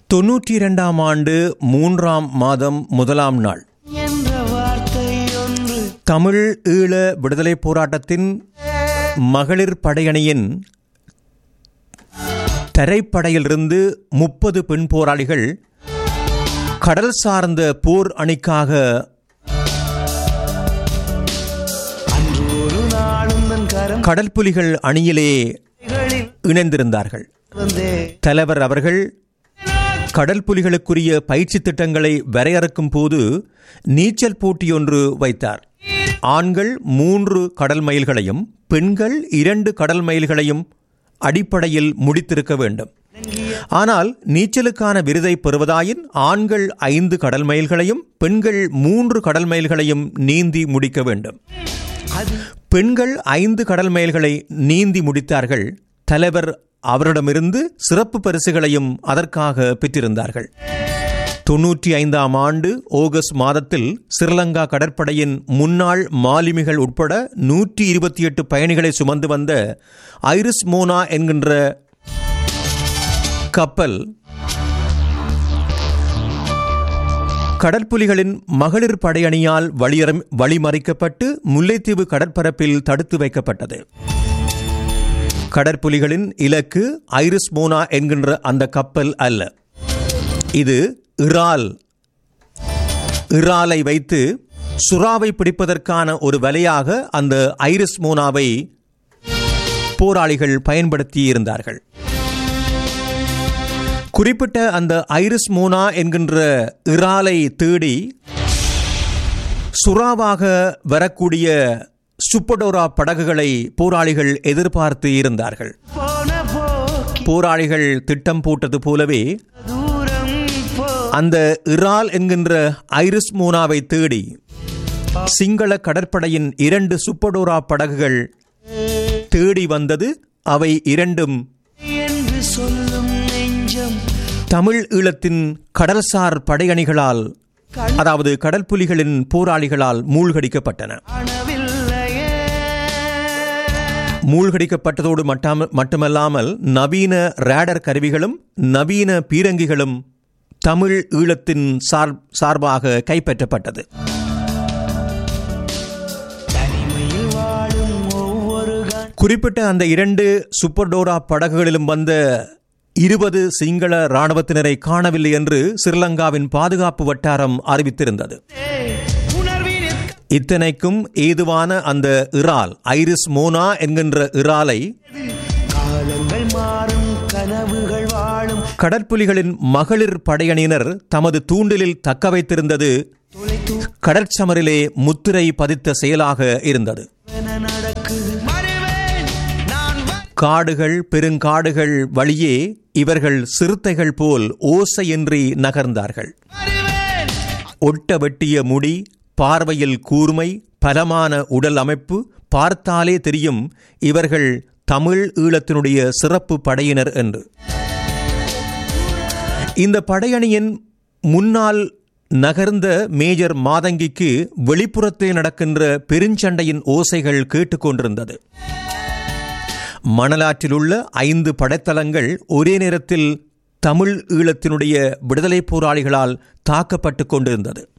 தொன்னூற்றி இரண்டாம் ஆண்டு மூன்றாம் மாதம் முதலாம் நாள் என்ற வார்த்தை ஒன்று தமிழ் ஈழ விடுதலை போராட்டத்தின் மகளிர் படையணியின் தரைப்படையிலிருந்து முப்பது பெண் போராளிகள் கடல் சார்ந்த போர் அணிக்காக அன்று ஒரு நாளும் தன் கடற்புலிகள் அணியிலே கரங்களில் இணைந்திருந்தார்கள் வந்தே தலைவர் அவர்கள் கடல் புலிகளுக்குரிய பயிற்சி திட்டங்களை வரையறுக்கும் போது நீச்சல் போட்டியொன்று வைத்தார் ஆண்கள் மூன்று கடல் மைல்களையும் பெண்கள் இரண்டு கடல் மைல்களையும் அடிப்படையில் முடித்திருக்க வேண்டும் ஆனால் நீச்சலுக்கான விருதை பெறுவதாயின் ஆண்கள் ஐந்து கடல் மைல்களையும் பெண்கள் மூன்று கடல் மைல்களையும் நீந்தி முடிக்க வேண்டும் அது பெண்கள் ஐந்து கடல் மைல்களை நீந்தி முடித்தார்கள் தலைவர் அவரிடமிருந்து சிறப்பு பரிசுகளையும் அதற்காக பெற்றிருந்தார்கள் தொன்னூற்றி ஐந்தாம் ஆண்டு ஆகஸ்ட் மாதத்தில் ஸ்ரீலங்கா கடற்படையின் முன்னாள் மாலுமிகள் உட்பட நூற்றி இருபத்தி எட்டு பயணிகளை சுமந்து வந்த ஐரிஸ் மோனா என்கின்ற கப்பல் கடற்புலிகளின் மகளிர் படையணியால் வழியறம் வழிமறிக்கப்பட்டு முல்லைத்தீவு கடற்பரப்பில் தடுத்து வைக்கப்பட்டது கடற்புலிகளின் இலக்கு ஐரிஸ் மோனா என்கின்ற அந்த கப்பல் அல்ல இது இறால் இறாலை வைத்து சுறாவை பிடிப்பதற்கான ஒரு வலையாக அந்த ஐரிஸ் மோனாவை போராளிகள் பயன்படுத்தி இருந்தார்கள் குறிப்பிட்ட அந்த ஐரிஸ் மோனா என்கின்ற இறாலை தேடி சுறாவாக வரக்கூடிய சுப்படோரா படகுகளை போராளிகள் எதிர்பார்த்து இருந்தார்கள் போன போக்கி போராளிகள் திட்டம் போட்டது போலவே தூரம் போ அந்த இறால் என்கின்ற ஐரிஸ் மோனாவை தேடி சிங்கள கடற்படையின் இரண்டு சுப்படோரா படகுகள் தேடி வந்தது அவை இரண்டும் என்று சொல்லும் நெஞ்சம் தமிழ் ஈழத்தின் கடல்சார் படையணிகளால் அதாவது கடற்புலிகளின் போராளிகளால் மூழ்கடிக்கப்பட்டன காணவில்லையே மூழ்கடிக்கப்பட்டதோடு மட்டாம- மட்டுமல்லாமல் நவீன ரேடர் கருவிகளும் நவீன பீரங்கிகளும் தமிழ் ஈழத்தின் சார் சார்பாக கைப்பற்றப்பட்டது தனிமையில் வாழும் ஒவ்வொரு கண் குறிப்பிட்ட அந்த இரண்டு சூப்பர்டோரா படகுகளிலும் வந்த இருபது சிங்கள இராணுவத்தினரை காணவில்லை என்று ஸ்ரீலங்காவின் பாதுகாப்பு வட்டாரம் அறிவித்திருந்தது உணர்வின் இத்தனைக்கும் ஏதுவான அந்த இறால் ஐரிஸ் மோனா என்கின்ற இறாலை காலங்கள் மாறும் கனவுகள் வாழும் கடற்புலிகளின் மகளிர் படையணியினர் தமது தூண்டிலில் தக்க வைத்திருந்தது தொலைத்து கடற்சமரிலே முத்திரை பதித்த செயலாக இருந்தது நடக்குது மறைவேன் நான் வ- காடுகள் பெருங்காடுகள் வழியே இவர்கள் சிறுத்தைகள் போல் ஓசையின்றி நகர்ந்தார்கள் வருவேன் ஒட்ட வெட்டிய முடி பார்வையில் கூர்மை பலமான உடல் அமைப்பு பார்த்தாலே தெரியும் இவர்கள் தமிழ் ஈழத்தினுடைய சிறப்பு படையினர் என்று இந்த படையணியின் முன்னாள் நகர்ந்த மேஜர் மாதங்கிக்கு வெளிப்புறத்தே நடக்கின்ற பெருஞ்சண்டையின் ஓசைகள் கேட்டுக்கொண்டிருந்தது மணலாற்றில் உள்ள ஐந்து படைத்தளங்கள் ஒரே நேரத்தில் தமிழ் ஈழத்தினுடைய விடுதலை போராளிகளால் தாக்கப்பட்டு கொண்டிருந்தது